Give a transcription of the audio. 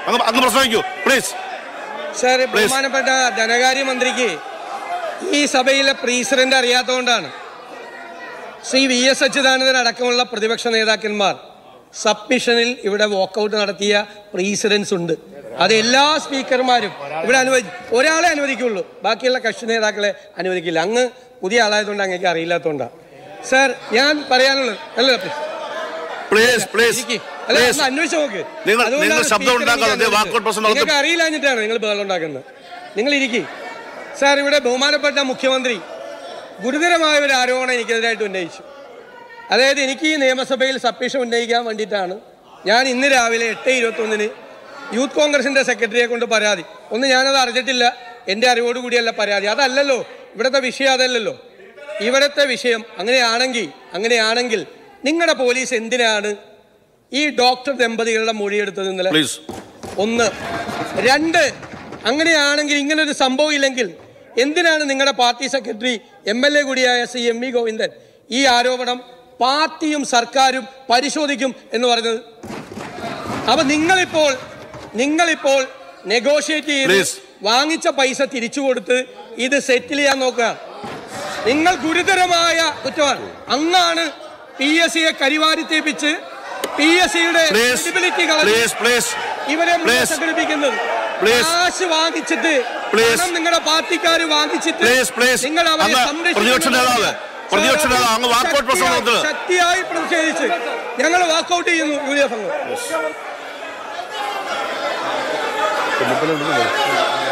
അങ്ങ് അങ്ങ് പ്രസംഗിക്കൂ please sir ബഹുമാനപ്പെട്ട ധനകാര്യമന്ത്രിക്ക് ഈ സഭയിലെ പ്രീസിഡന്റ് അറിയാത്തതുകൊണ്ടാണ് ശ്രീ വി എസ് അച്യുതാനന്ദൻ അടക്കമുള്ള പ്രതിപക്ഷ നേതാക്കന്മാർ സബ്മിഷനിൽ ഇവിടെ വാക്കൗട്ട് നടത്തിയ പ്രീസിഡൻസ് ഉണ്ട് അത് എല്ലാ സ്പീക്കർമാരും ഇവിടെ അനുവദി ഒരാളെ അനുവദിക്കുള്ളൂ ബാക്കിയുള്ള കക്ഷി നേതാക്കളെ അനുവദിക്കില്ല അങ്ങ് പുതിയ ആളായതുകൊണ്ട് അങ്ങേക്ക് അറിയില്ലാത്തതുകൊണ്ടാണ് സാർ ഞാൻ പറയാനുള്ളത് അല്ല പ്ലീസ് പ്ലീസ് ഇരിക്ക്. അല്ല, ഒന്ന് അന്വേഷിച്ച് നോക്ക്. നിങ്ങൾ- അതുകൊണ്ടാണ് നിങ്ങൾ ശബ്ദം സ്പീക്കർ ഉണ്ടാക്കാതെ എനിക്ക് വാക്കൗട്ട് അനുവദിച്ചത്. പ്രശ്നം നടത്തും. നിങ്ങൾക്ക് അറിയില്ലാഞ്ഞിട്ടാണ് നിങ്ങൾ ബഹളം ഉണ്ടാക്കുന്നത് നിങ്ങൾ ഇരിക്കി സാർ ഇവിടെ ബഹുമാനപ്പെട്ട മുഖ്യമന്ത്രി ഗുരുതരമായ ഒരു ആരോപണം എനിക്കെതിരായിട്ട് ഉന്നയിച്ചു അതായത് എനിക്ക് ഈ നിയമസഭയിൽ സബ്മിഷൻ ഉന്നയിക്കാൻ വേണ്ടിയിട്ടാണ് ഞാൻ ഇന്ന് രാവിലെ എട്ട് ഇരുപത്തൊന്നിന് യൂത്ത് കോൺഗ്രസിന്റെ സെക്രട്ടറിയെ കൊണ്ട് പരാതി ഒന്ന് ഞാനത് അറിഞ്ഞിട്ടില്ല എൻ്റെ അറിവോട് കൂടിയല്ല പരാതി അതല്ലല്ലോ ഇവിടുത്തെ വിഷയം അതല്ലല്ലോ ഇവിടുത്തെ വിഷയം അങ്ങനെയാണെങ്കിൽ അങ്ങനെയാണെങ്കിൽ നിങ്ങളുടെ പോലീസ് എന്തിനാണ് ഈ ഡോക്ടർ ദമ്പതികളുടെ മൊഴിയെടുത്തത് ഇന്നലെ പ്ലീസ് ഒന്ന് രണ്ട് അങ്ങനെയാണെങ്കിൽ ഇങ്ങനൊരു സംഭവം ഇല്ലെങ്കിൽ എന്തിനാണ് നിങ്ങളുടെ party secretary M L A കൂടിയായ സി എം വി ഗോവിന്ദൻ ഈ ആരോപണം പാർട്ടിയും സർക്കാരും പരിശോധിക്കും എന്ന് പറഞ്ഞത് അപ്പൊ നിങ്ങളിപ്പോൾ നിങ്ങളിപ്പോൾ നെഗോഷിയേറ്റ് ചെയ്ത് Please. വാങ്ങിച്ച പൈസ തിരിച്ചു കൊടുത്ത് ഇത് സെറ്റിൽ ചെയ്യാൻ നോക്കുക നിങ്ങൾ ഗുരുതരമായ കുറ്റമാണ് അങ്ങാണ് പി എസ് സിയെ കരിവാരി തേപ്പിച്ച് പി എസ് സിയുടെ പ്ലീസ് ക്രെഡിബിലിറ്റി കളഞ്ഞ് പ്ലീസ് പ്ലീസ് ഇവരെ മുഴുവൻ Please. സംഘടിപ്പിക്കുന്നത് Please. കാശ് വാങ്ങിച്ചിട്ട് Please. പണം നിങ്ങളുടെ പാർട്ടിക്കാർ വാങ്ങിച്ചിട്ട് പ്ലീസ് പ്ലീസ് നിങ്ങൾ അവരെ അങ്ങ് സംരക്ഷിക്കുന്നു പ്രതിപക്ഷ നേതാവ് പ്രതിപക്ഷ സാർ, നേതാവ് അങ്ങ് വാക്കൗട്ട് പ്രശ്നം ശക്തിയായി- നടത്തുന്നത് ശക്തിയായി പ്രതിഷേധിച്ച് ഞങ്ങൾ വാക്കൗട്ട് ചെയ്യുന്നു യു ഡി എഫ് അംഗം